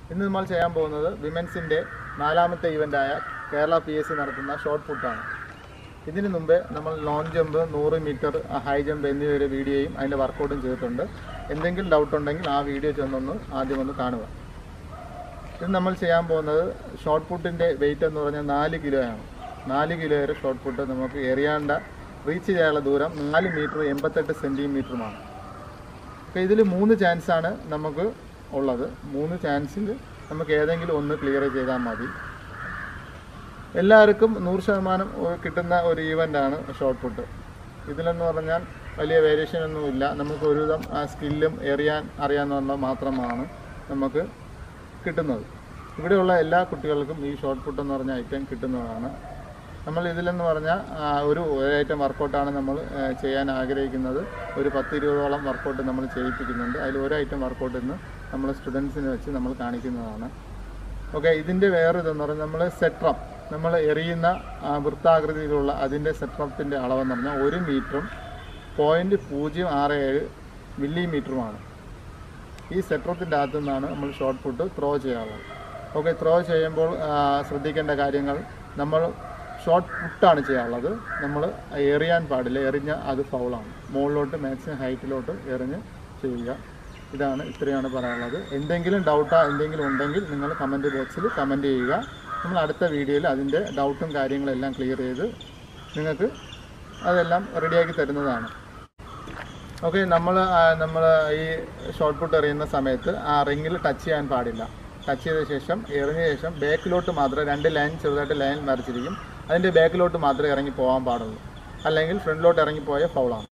ഇന്ന് നമ്മൾ ചെയ്യാൻ പോകുന്നത് വിമൻസിൻ്റെ നാലാമത്തെ ഇവൻ്റായ കേരള പി എസ് സി നടത്തുന്ന ഷോർട്ട് പുട്ടാണ് ഇതിനു മുമ്പേ നമ്മൾ ലോങ് ജമ്പ് നൂറ് മീറ്റർ ഹൈ ജമ്പ് എന്നിവയുടെ വീഡിയോയും അതിൻ്റെ വർക്കൗട്ടും ചെയ്തിട്ടുണ്ട് എന്തെങ്കിലും ഡൗട്ട് ഉണ്ടെങ്കിൽ ആ വീഡിയോ ചെന്നൊന്ന് ആദ്യം ഒന്ന് കാണുക ഇത് നമ്മൾ ചെയ്യാൻ പോകുന്നത് ഷോർട്ട് പുട്ടിൻ്റെ വെയിറ്റ് എന്ന് പറഞ്ഞാൽ നാല് കിലോയാണ് നാല് കിലോ വരെ ഷോർട്ട് പുട്ട് നമുക്ക് എറിയാണ്ട റീച്ച് ചെയ്യാനുള്ള ദൂരം നാല് മീറ്റർ എൺപത്തെട്ട് സെൻറ്റിമീറ്ററുമാണ് അപ്പോൾ ഇതിൽ മൂന്ന് ചാൻസാണ് നമുക്ക് ഉള്ളത് മൂന്ന് ചാൻസിൽ നമുക്ക് ഏതെങ്കിലും ഒന്ന് ക്ലിയർ ചെയ്താൽ മതി എല്ലാവർക്കും നൂറ് ശതമാനം ഒ- കിട്ടുന്ന ഒരു ഈവൻ്റാണ് ഷോർട്ട് പുട്ട് ഇതിലെന്ന് പറഞ്ഞാൽ വലിയ വേരിയേഷൻ ഒന്നുമില്ല നമുക്ക് ഒരുവിധം ആ സ്കില്ലും എറിയാൻ അറിയാവുന്ന മാത്രമാണ് നമുക്ക് കിട്ടുന്നത് ഇവിടെയുള്ള എല്ലാ കുട്ടികൾക്കും ഈ ഷോർട്ട് പുട്ട് എന്ന് പറഞ്ഞ ഐറ്റം കിട്ടുന്നതാണ് നമ്മൾ ഇതിലെന്ന് പറഞ്ഞാൽ ആ, ഒരു ഐറ്റം വർക്കൗട്ടാണ് നമ്മൾ ആ, ചെയ്യാൻ ആഗ്രഹിക്കുന്നത് ഒരു പത്ത് ഇരുപതോളം വർക്കൗട്ട് നമ്മൾ ചെയ്യിപ്പിക്കുന്നുണ്ട് അതിൽ ഒരു ഐറ്റം വർക്കൗട്ട് ഇന്ന് നമ്മൾ സ്റ്റുഡൻസിന് വെച്ച് നമ്മൾ കാണിക്കുന്നതാണ് ഓക്കെ ഇതിൻ്റെ വേറെ ഇതെന്ന് പറഞ്ഞാൽ നമ്മൾ സെട്രം നമ്മൾ എറിയുന്ന ആ, വൃത്താകൃതിയിലുള്ള അതിൻ്റെ സെട്രത്തിൻ്റെ അളവെന്ന് പറഞ്ഞാൽ ഒരു മീറ്ററും പോയിൻറ്റ് പൂജ്യം ആറ് ഏഴ് മില്ലിമീറ്ററുമാണ് ഈ സെട്രത്തിൻ്റെ അകത്തു നിന്നാണ് നമ്മൾ ഷോർട്ട് പുട്ട് ത്രോ ചെയ്യാറുള്ളത് ഓക്കെ ത്രോ ചെയ്യുമ്പോൾ ആ, ശ്രദ്ധിക്കേണ്ട കാര്യങ്ങൾ നമ്മൾ ഷോർട്ട് പുട്ടാണ് ചെയ്യാറുള്ളത് നമ്മൾ എറിയാൻ പാടില്ല എറിഞ്ഞ അത് ഫൗളാണ് മുകളിലോട്ട് മാക്സിമം ഹൈറ്റിലോട്ട് എറിഞ്ഞ് ചെയ്യുക ഇതാണ് ഇത്രയാണ് പറയാനുള്ളത് എന്തെങ്കിലും ഡൗട്ടോ എന്തെങ്കിലും ഉണ്ടെങ്കിൽ നിങ്ങൾ കമൻറ്റ് ബോക്സിൽ കമൻറ്റ് ചെയ്യുക നമ്മൾ അടുത്ത വീഡിയോയിൽ അതിൻ്റെ ഡൗട്ടും കാര്യങ്ങളെല്ലാം ക്ലിയർ ചെയ്ത് നിങ്ങൾക്ക് അതെല്ലാം റെഡിയാക്കി തരുന്നതാണ് ഓക്കെ നമ്മൾ നമ്മൾ ഈ ഷോർട്ട് പുട്ട് എറിയുന്ന സമയത്ത് ആ റിങ്ങിൽ ടച്ച് ചെയ്യാൻ പാടില്ല ടച്ച് ചെയ്ത ശേഷം എറിഞ്ഞ ശേഷം ബാക്കിലോട്ട് മാത്രമേ രണ്ട് ലൈൻ ചെറുതായിട്ട് ലൈൻ വരച്ചിരിക്കും അതിൻ്റെ ബാക്കിലോട്ട് മാത്രമേ ഇറങ്ങി പോകാൻ പാടുള്ളൂ അല്ലെങ്കിൽ ഫ്രണ്ടിലോട്ട് ഇറങ്ങി പോയ ഫൗളാണ്